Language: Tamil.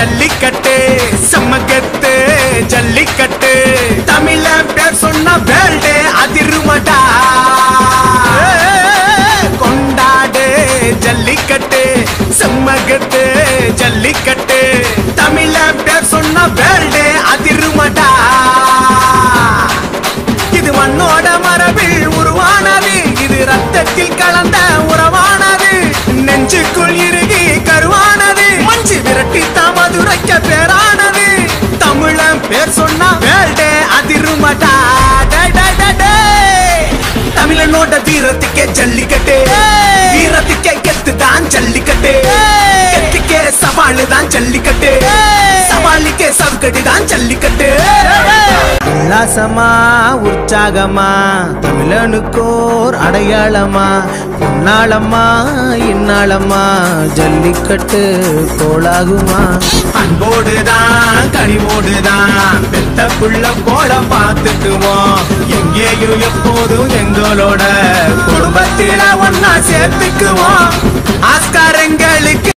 ஜல்லிக்கட்டு செம்மக்கத்து ஜல்லிக்கட்டு தமிழ பேர் சொன்ன வேல்டு அதிருமடா கொண்டாடு ஜல்லிக்கட்டு செம்மகத்து ஜல்லிக்கட்டு தமிழ பேர் சொன்ன வேல்டு அதிருமடா இது மண்ணோட மரபில் உருவானது இது ரத்தத்தில் கலந்த உறவானது நெஞ்சுக்குள் இறுகி கருவானது மஞ்சு விரட்டி மதுரைக்க பேரானது தமிழன் பேர் சொன்னா வேல்டே அதிருமடா டே, டே, டே, டே. தமிழனோட வீரத்துக்கே ஜல்லிக்கட்டு வீரத்துக்கே கெத்து தான் ஜல்லிக்கட்டு கெத்துக்கே சவாலு தான் ஜல்லிக்கட்டு சவாலுக்கே சவுக்கடி தான் ஜல்லிக்கட்டு உல்லாசமா உற்சாகமா தமிழனுக்கோர் அடையாளமா பொன்னாளம்மா இந்நாளம்மா ஜல்லிக்கட்டு கோலாகுமா அன்போடுதான் கனிவோடுதான் பெத்த புள்ள போல பார்த்துக்குவோம் எங்கேயும் எப்போதும் எங்களோட குடும்பத்தில ஒன்னா சேர்த்துக்குவோம் ஆஸ்காரங்களுக்கு